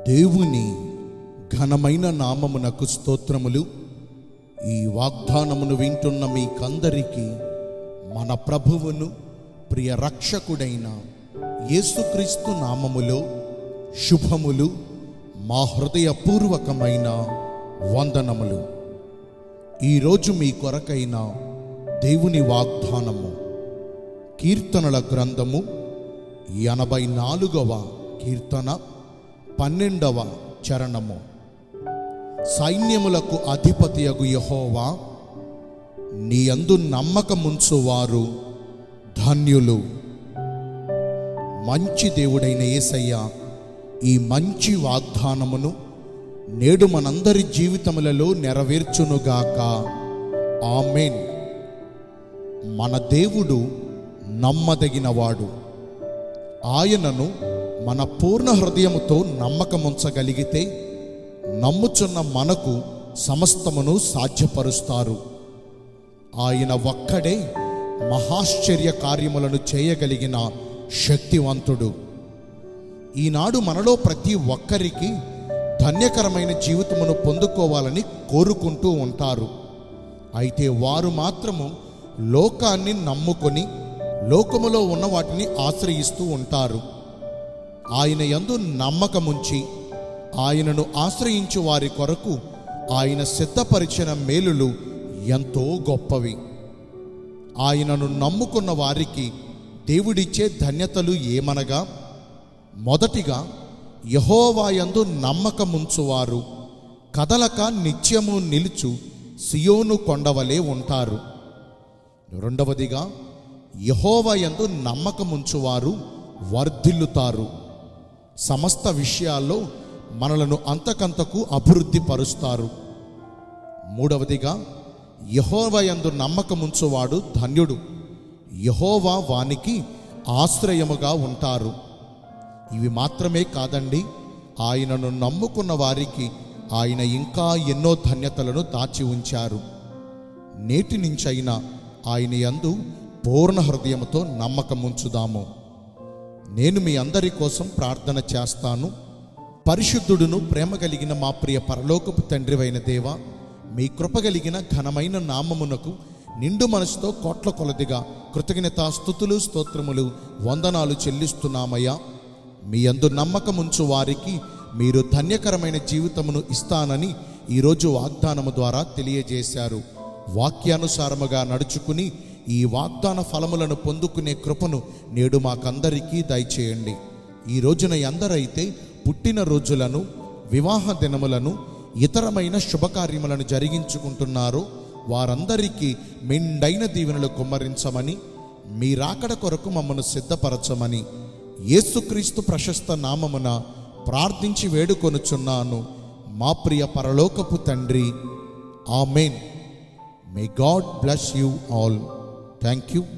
దేవుని ఘనమైన నామమునకు స్తోత్రములు ఈ వాగ్దానమును వింటున్న మీకందరికీ మన ప్రభువును ప్రియ రక్షకుడైన యేసుక్రీస్తు నామములో శుభములు మా హృదయపూర్వకమైన వందనములు ఈరోజు మీ కొరకైన దేవుని వాగ్దానము కీర్తనల గ్రంథము ఎనభై నాలుగవ కీర్తన పన్నెండవ చరణము సైన్యములకు అధిపతియగు యహోవా నీ అందు నమ్మకముంచువారు ధన్యులు మంచి దేవుడైన యేసయ్య ఈ మంచి వాగ్దానమును నేడు మనందరి జీవితములలో నెరవేర్చునుగాక ఆమెన్ మన దేవుడు నమ్మదగినవాడు ఆయనను మన పూర్ణ హృదయముతో నమ్మకముంచగలిగితే నమ్ముచున్న మనకు సమస్తమును సాధ్యపరుస్తారు ఆయన ఒక్కడే మహాశ్చర్య కార్యములను చేయగలిగిన శక్తివంతుడు ఈనాడు మనలో ప్రతి ఒక్కరికి ధన్యకరమైన జీవితమును పొందుకోవాలని కోరుకుంటూ ఉంటారు అయితే వారు మాత్రము లోకాన్ని నమ్ముకొని లోకములో ఉన్న వాటిని ఆశ్రయిస్తూ ఉంటారు ఆయన యందు నమ్మకముంచి ఆయనను ఆశ్రయించు వారి కొరకు ఆయన సిద్ధపరిచిన మేలులు ఎంతో గొప్పవి ఆయనను నమ్ముకున్న వారికి దేవుడిచ్చే ధన్యతలు ఏమనగా మొదటిగా యహోవాయందు నమ్మకముంచువారు కదలక నిత్యము నిలుచు సియోను కొండవలే ఉంటారు రెండవదిగా యహోవయందు నమ్మకముంచువారు వర్ధిల్లుతారు సమస్త విషయాల్లో మనలను అంతకంతకు అభివృద్ధి పరుస్తారు మూడవదిగా యహోవయందు నమ్మకముంచువాడు ధన్యుడు యహోవా వానికి ఆశ్రయముగా ఉంటారు ఇవి మాత్రమే కాదండి ఆయనను నమ్ముకున్న వారికి ఆయన ఇంకా ఎన్నో ధన్యతలను దాచి ఉంచారు నేటి నుంచైనా ఆయన యందు పూర్ణ హృదయంతో నమ్మకముంచుదాము నేను మీ అందరి కోసం ప్రార్థన చేస్తాను పరిశుద్ధుడును ప్రేమ కలిగిన మా ప్రియ పరలోకపు తండ్రివైన దేవ మీ కృప కలిగిన ఘనమైన నామమునకు నిండు మనసుతో కోట్ల కొలదిగా కృతజ్ఞత స్థుతులు స్తోత్రములు వందనాలు చెల్లిస్తున్నామయ్యా మీ అందు నమ్మకముంచు వారికి మీరు ధన్యకరమైన జీవితమును ఇస్తానని ఈరోజు వాగ్దానము ద్వారా తెలియజేశారు వాక్యానుసారముగా నడుచుకుని ఈ వాగ్దాన ఫలములను పొందుకునే కృపను నేడు మాకందరికీ దయచేయండి ఈ రోజున ఎందరైతే పుట్టిన రోజులను వివాహ దినములను ఇతరమైన శుభకార్యములను జరిగించుకుంటున్నారో వారందరికీ మెండైన దీవెనలు కుమ్మరించమని మీ రాకడ కొరకు మమ్మను సిద్ధపరచమని యేసుక్రీస్తు ప్రశస్త నామమున ప్రార్థించి వేడుకొనుచున్నాను మా ప్రియ పరలోకపు తండ్రి amen may God bless you all thank you